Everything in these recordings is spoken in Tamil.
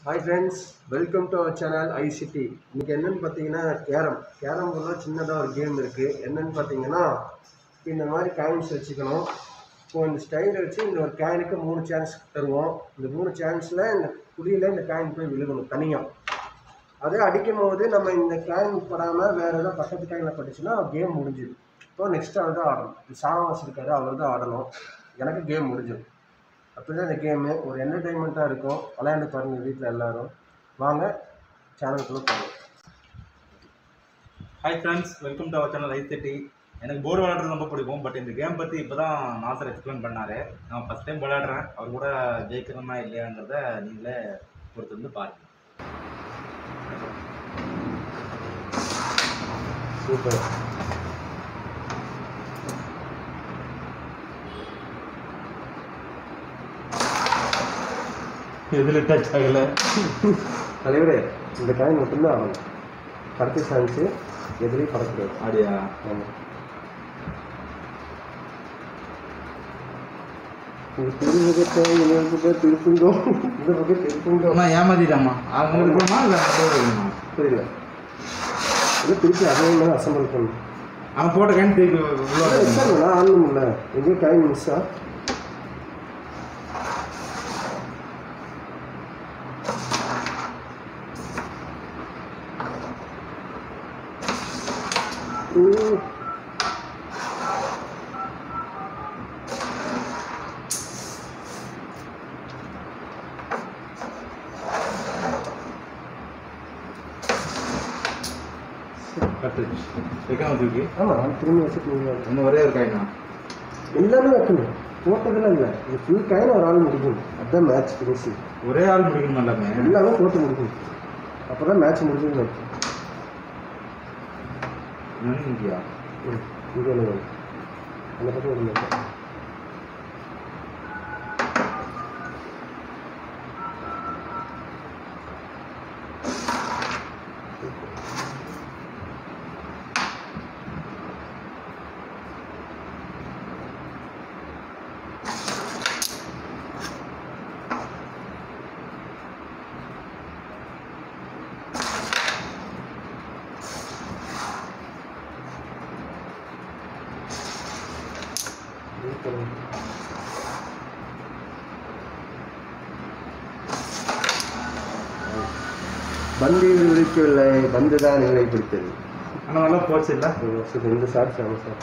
Hi friends welcome to our channel ICT இன்னைக்கு என்னன்னு பார்த்தீங்கன்னா கேரம் கேரம் போர்டில் சின்னதாக ஒரு கேம் இருக்குது என்னன்னு பார்த்தீங்கன்னா இந்த மாதிரி காயின்ஸ் வச்சுக்கணும் இப்போ இந்த ஸ்டைலில் வச்சு இந்த ஒரு காயினுக்கு மூணு சான்ஸ் தருவோம் இந்த மூணு சான்ஸில் இந்த குழியில் இந்த காயின் போய் விழுகணும் தனியாக அதே அடிக்கும் போது நம்ம இந்த காயின் படாமல் வேறு ஏதாவது பக்கத்து காயினில் பட்டுச்சுன்னா கேம் முடிஞ்சுது இப்போ நெக்ஸ்ட் அவர் தான் ஆடணும் சாவாஸ் இருக்காரு அவர் தான் ஆடணும் எனக்கு கேம் முடிஞ்சிடும் அப்படி தான் இந்த கேமு ஒரு என்டர்டெயின்மெண்ட்டாக இருக்கும் விளையாண்டு பாருங்க வீட்டில் எல்லாரும் வாங்க சேனலுக்குள்ளே போகணும் hi friends welcome to our channel I thirty எனக்கு போர்டு விளையாடுறது ரொம்ப பிடிக்கும் பட் இந்த கேம் பற்றி இப்போ தான் நாசர் எக்ஸ்பிளைன் பண்ணார் நான் ஃபஸ்ட் டைம் விளையாடுறேன் அவர் கூட ஜெயிக்கிறோமா இல்லையாங்கிறத நீங்களே பொறுத்து வந்து பாருங்கள் சூப்பர் எதில் டச் ஆகலை தலைவரே இந்த காயின் மட்டும்தான் ஆகணும் அடுத்த சான்ஸு எதுலேயும் படக்கூடாது அப்படியா ஆமாம் இந்த திருமுகத்தை இந்த பக்கம் திருப்புங்கோ இந்த பக்கம் திருப்புங்கோ நான் ஏமாத்திட்டாமா அவங்க இருக்கணுமா இல்லை இருக்கணுமா புரியல இல்லை திருப்பி அதே மாதிரி அசம்பிள் பண்ணணும் அவன் போட்ட கேம் திருப்பி உள்ள வரணும். சார் நான் ஆடணும்ல எங்கேயோ காயின் மிஸ்ஸா கட்டுச்சு வைக்கணும் தூக்கி ஆமாம் திரும்பி வச்சுட்டு இன்னும் ஒரே ஒரு காயினா எல்லாமே வைக்கணும் போட்டதெல்லாம் இல்லை இது ஃபுல் காயின் ஒரு ஆள் முடிக்கணும் அதுதான் மேட்ச் ஃபினிஷிங் ஒரே ஆள் முடிக்கணும் எல்லாமே எல்லாமே போட்டு முடிக்கணும் அப்போ தான் மேட்ச் முடிஞ்சதுன்னு அர்த்தம். நன்றியா ம் இங்கே ஒன்று வேணும் அந்த பக்கம் ஒரு மட்டும் பந்து விழிக்கவில்லை பந்து தான் நிலை பிடித்தது ஆனால் நல்லா போச்சு இல்லை சரி இந்த சார் சார் சார்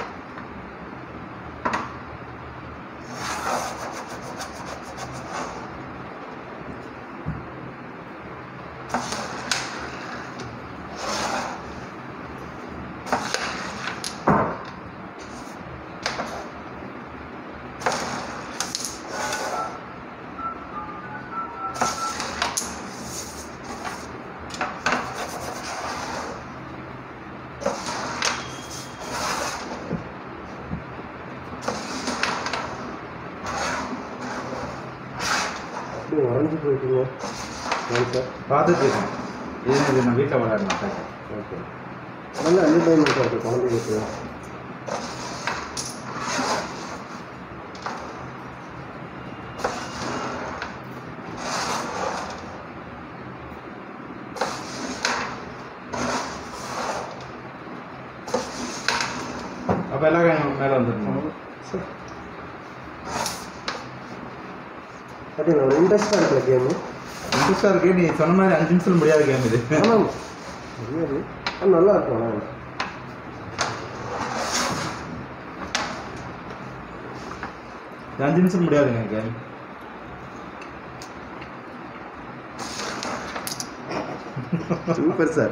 அப்படியே உறைஞ்சு போயிட்டீங்க வாங்க சார் பார்த்துட்டு இருக்கேன் இது இது நான் வீட்டில் விளையாடணும் சார் ஓகே நல்ல என்டர்டைன்மெண்ட்டாக இருக்குது குழந்தைங்களுக்கு அப்போ எல்லா காயும் மேலே வந்துருக்கணும் சரி அது ஒரு இன்ட்ரெஸ்டாக இருக்கிற கேமு இன்ட்ரெஸ்டாக இருக்கு நீ சொன்ன மாதிரி அஞ்சு நிமிஷம் முடியாத கேம் இது ஆமாம் முடியாது அது நல்லா இருக்கும் ஆனால் இது அஞ்சு நிமிஷம் முடியாதுங்க கேம் சூப்பர் சார்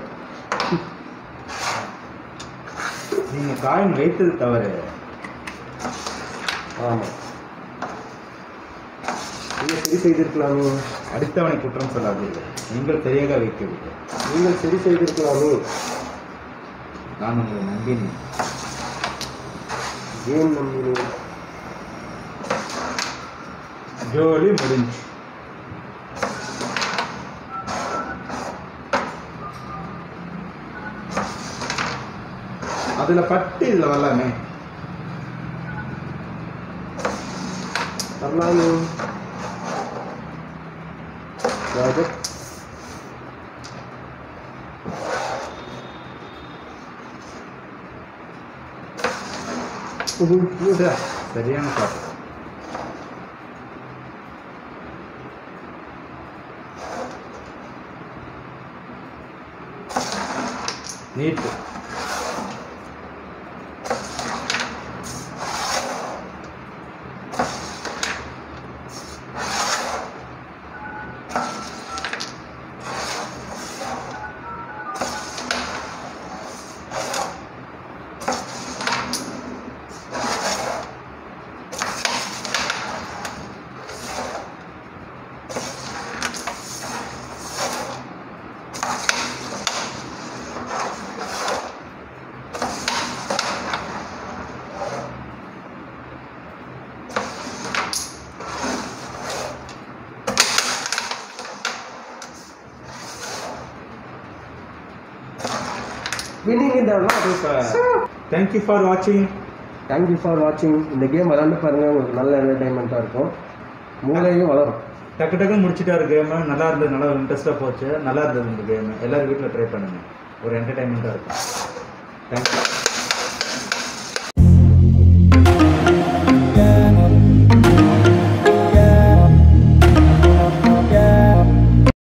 நீங்கள் காயின் வைத்தது தவறு ஆமாம் நீங்கள் சரி செய்திருக்கலாமே அடித்தவனை குற்றம் சொல்லாதீர்கள் நீங்கள் சரியாக வைக்கவில்லை நீங்கள் சரி செய்திருக்கலாமே நான் உங்களை நம்பினேன் ஏன் நம்பினேன் ஜோலி முடிஞ்சு அதுல பட்டு இதுல வரலாமே வரலாமே அதாவது சரியான ஷாட் நீட்டு வினிங் இந்த தேங்க்யூ ஃபார் வாட்சிங் தேங்க்யூ ஃபார் வாட்சிங் இந்த கேம் விளாண்டு பாருங்கள் உங்களுக்கு நல்ல என்டர்டைன்மெண்ட்டாக இருக்கும் மூளையும் வளரும் டக்கு டக்குன்னு முடிச்சிட்டாரு கேமு நல்லா இருந்தது நல்லா இன்ட்ரெஸ்ட்டாக போச்சு நல்லா இருந்தது இந்த கேமு எல்லாரும் வீட்டில் ட்ரை பண்ணுங்க ஒரு என்டர்டைன்மெண்ட்டாக இருக்கும் தேங்க்யூ